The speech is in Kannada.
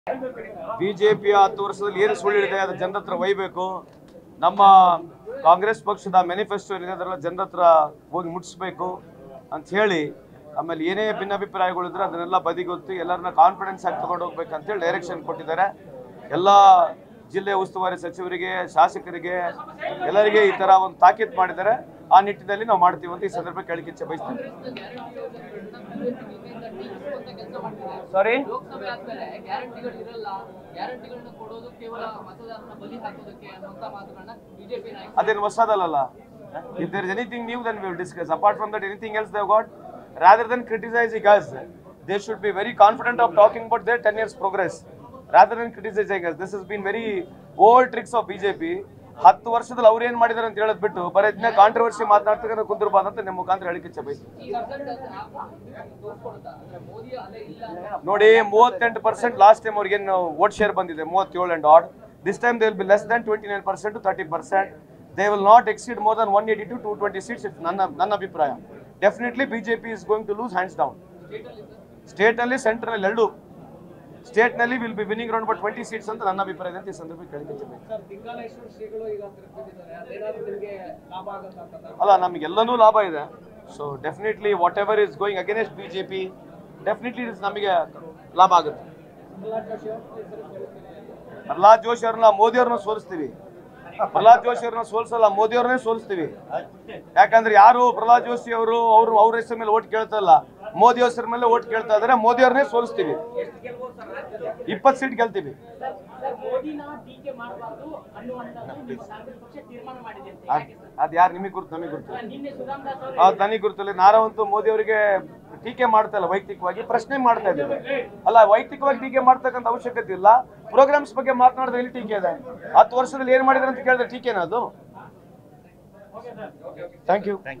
ಬಿಜೆಪಿಯ ಹತ್ತು ವರ್ಷದಲ್ಲಿ ಏನು ಸುಳ್ಳಿದೆ ಅದು ಜನರ ಹತ್ರ ಒಯ್ಬೇಕು ನಮ್ಮ ಕಾಂಗ್ರೆಸ್ ಪಕ್ಷದ ಮ್ಯಾನಿಫೆಸ್ಟೋ ಏನಿದೆ ಅದರೆಲ್ಲ ಜನರ ಹತ್ರ ಹೋಗಿ ಮುಟ್ಟಿಸ್ಬೇಕು ಅಂತ ಹೇಳಿ ಆಮೇಲೆ ಏನೇ ಭಿನ್ನಾಭಿಪ್ರಾಯಗಳಿದ್ರೆ ಅದನ್ನೆಲ್ಲ ಬದಿಗೊತ್ತಿ ಎಲ್ಲರನ್ನ ಕಾನ್ಫಿಡೆನ್ಸ್ ಆಗಿ ತಗೊಂಡು ಹೋಗ್ಬೇಕು ಅಂತೇಳಿ ಡೈರೆಕ್ಷನ್ ಕೊಟ್ಟಿದ್ದಾರೆ ಎಲ್ಲ ಜಿಲ್ಲೆ ಉಸ್ತುವಾರಿ ಸಚಿವರಿಗೆ ಶಾಸಕರಿಗೆ ಎಲ್ಲರಿಗೆ ಈ ತರ ಒಂದು ತಾಕೀತು ಮಾಡಿದ್ದಾರೆ ಆ ನಿಟ್ಟಿನಲ್ಲಿ ನಾವು ಮಾಡ್ತೀವಿ ಅಂತ ಈ ಸಂದರ್ಭಕ್ಕೆ ಹೇಳಿಕೆ ಇಚ್ಛೆ ಬಯಸ್ತೀನಿ ಸಾರಿ ಲೋಕಸಭೆ ಆದ್ಮೇಲೆ ಗ್ಯಾರಂಟಿಗಳು ಇರಲ್ಲ ಗ್ಯಾರಂಟಿಗಳನ್ನ ಕೊಡೋದು ಕೇವಲ ಮತದಾರನ ಬಲಿ ಹಾಕೋದಕ್ಕೆ ಅನ್ನುವಂತ ಮಾತುಗಳನ್ನ ಬಿಜೆಪಿ ನಾಯಕರು ಅದೇನು ಹೊಸದಲ್ಲ if there is anything new then will discuss apart from that anything else they've got rather than criticising us they should be very confident of talking about their 10 years progress rather than criticizing us this has been very old tricks of BJP ಹತ್ತು ವರ್ಷದಲ್ಲಿ ಅವ್ರು ಏನ್ ಮಾಡಿದಾರೆ ಅಂತ ಹೇಳದ್ ಬಿಟ್ಟು ಬರೀ ಇದನ್ನ ಕಾಂಟ್ರವರ್ಸಿ ಮಾತನಾಡ್ತಕ್ಕಂಥ ಕುಂದಿರ್ಬಾರ್ದು ಅಂತ ನಿಮ್ಮ ಮುಖಾಂತರ ಹೇಳಿಕೆ ಇಚ್ಛೆ ಬಯಸ್ತೀನಿ ಈ ರಿಸಲ್ಟ್ ತೋರ್ಸ್ಕೊಡುತ್ತಾ ಅಂದ್ರೆ ಮೋದಿ ಅಲ್ಲೇ ಇಲ್ಲ ಅಂತ ನೋಡಿ ಮೂವತ್ತೆಂಟು ಪರ್ಸೆಂಟ್ ಲಾಸ್ಟ್ ಟೈಮ್ ಅವ್ರಿಗೆ ವೋಟ್ ಶೇರ್ ಬಂದಿದೆ ಮೂವತ್ತೇಳು and add this time they will be less than twenty nine percent to thirty percent they will not exceed more than one eighty to two twenty seats ನನ್ನ ನನ್ನ ಅಭಿಪ್ರಾಯ definitely BJP is going to lose hands down ಸ್ಟೇಟಲ್ಲಿ ಸೆಂಟ್ರಲ್ಲಿ ಎರಡು ಸ್ಟೇಟ್ನಲ್ಲಿ will be winning round but twenty seats ಅಂತ ನನ್ನ ಅಭಿಪ್ರಾಯ ಇದೆ ಅಂತ ಈ ಸಂದರ್ಭಕ್ಕೆ ಹೇಳಿಕೆ ಸರ್ ಲಿಂಗಾಲೇಶ್ವರ ಶ್ರೀಗಳು ಈಗ ತಿರುಗಿದ್ದಾರೆ ಅದೇನಾದ್ರೂ ನಿಮಗೆ ಲಾಭ ಆಗುತ್ತಾ ಅಂತ ಅಲ್ಲ ನಮಗೆಲ್ಲನೂ ಲಾಭ ಇದೆ so definitely whatever is going against B J P definitely ನಮಗೆ ಲಾಭ ಆಗುತ್ತೆ ಪ್ರಹ್ಲಾದ್ ಪ್ರಹ್ಲಾದ್ ಜೋಶಿ ಅವ್ರ ಹೆಸರು ಕೇಳುತ್ತೇನೆ ಜೋಶಿ ಅವ್ರನ್ನ ಮೋದಿ ಅವ್ರನ್ನ ಸೋಲಿಸ್ತೀವಿ ಪ್ರಹ್ಲಾದ್ ಜೋಶಿ ಅವ್ರನ್ನ ಸೋಲಿಸಲ್ಲ ಮೋದಿ ಅವ್ರನ್ನೇ ಸೋಲಿಸ್ತೀವಿ ಯಾಕಂದ್ರೆ ಯಾರು ಪ್ರಹ್ಲಾದ್ ಜೋಶಿ ಅವರು ಅವರು ಅವ್ರ ಹೆಸರ ಮೇಲೆ ಓಟ್ ಕೇಳ್ತಾ ಇಲ್ಲ ಮೋದಿ ಹೆಸರ ಮೇಲೆ ಓಟ್ ಕೇಳ್ತಾ ಇದಾರೆ ಮೋದಿ ಅವ್ರನ್ನೇ ಸೋಲಿಸ್ತೀವಿ ಇಪ್ಪತ್ತು ಸೀಟ್ ಗೆಲ್ತೀವಿ ಸರ್ ಸರ್ ಮೋದಿನ ಟೀಕೆ ಮಾಡಬಾರ್ದು ಅನ್ನುವಂಥದ್ದು ನಿಮ್ಮ ಕಾಂಗ್ರೆಸ್ ಪಕ್ಷ ತೀರ್ಮಾನ ಮಾಡಿದೆ ಅಂತ ಯಾಕೆ ಸರ್ ಅದ್ ಯಾರು ನಿಮಗೆ ಗುರುತು ನಮಗೆ ಗುರುತು ಅಲ್ಲ, ನಿನ್ನೆ ಸುಧಾಮ್ ದಾಸ್ ಅವರು ಆ ನನಗೆ ಗುರುತಿಲ್ಲ ನಾವಂತೂ ಮೋದಿ ಅವರಿಗೆ ಟೀಕೆ ಮಾಡ್ತಾ ಇಲ್ಲ ವೈಯಕ್ತಿಕವಾಗಿ ಪ್ರಶ್ನೆ ಮಾಡ್ತಾ ಇದ್ದೀವಿ ಅಲ್ಲ ವೈಯಕ್ತಿಕವಾಗಿ ಟೀಕೆ ಮಾಡ್ತಕ್ಕಂಥ ಅವಶ್ಯಕತೆ ಇಲ್ಲ ಪ್ರೋಗ್ರಾಮ್ಸ್ ಬಗ್ಗೆ ಮಾತನಾಡಿದ್ರೆ ಎಲ್ಲಿ ಟೀಕೆ ಇದೆ ಹತ್ತು ವರ್ಷದಲ್ಲಿ ಏನ್ ಮಾಡಿದ್ರೆ ಅಂತ ಕೇಳಿದ್ರೆ ಟೀಕೆನಾ ಅದು ಥ್ಯಾಂಕ್ ಯು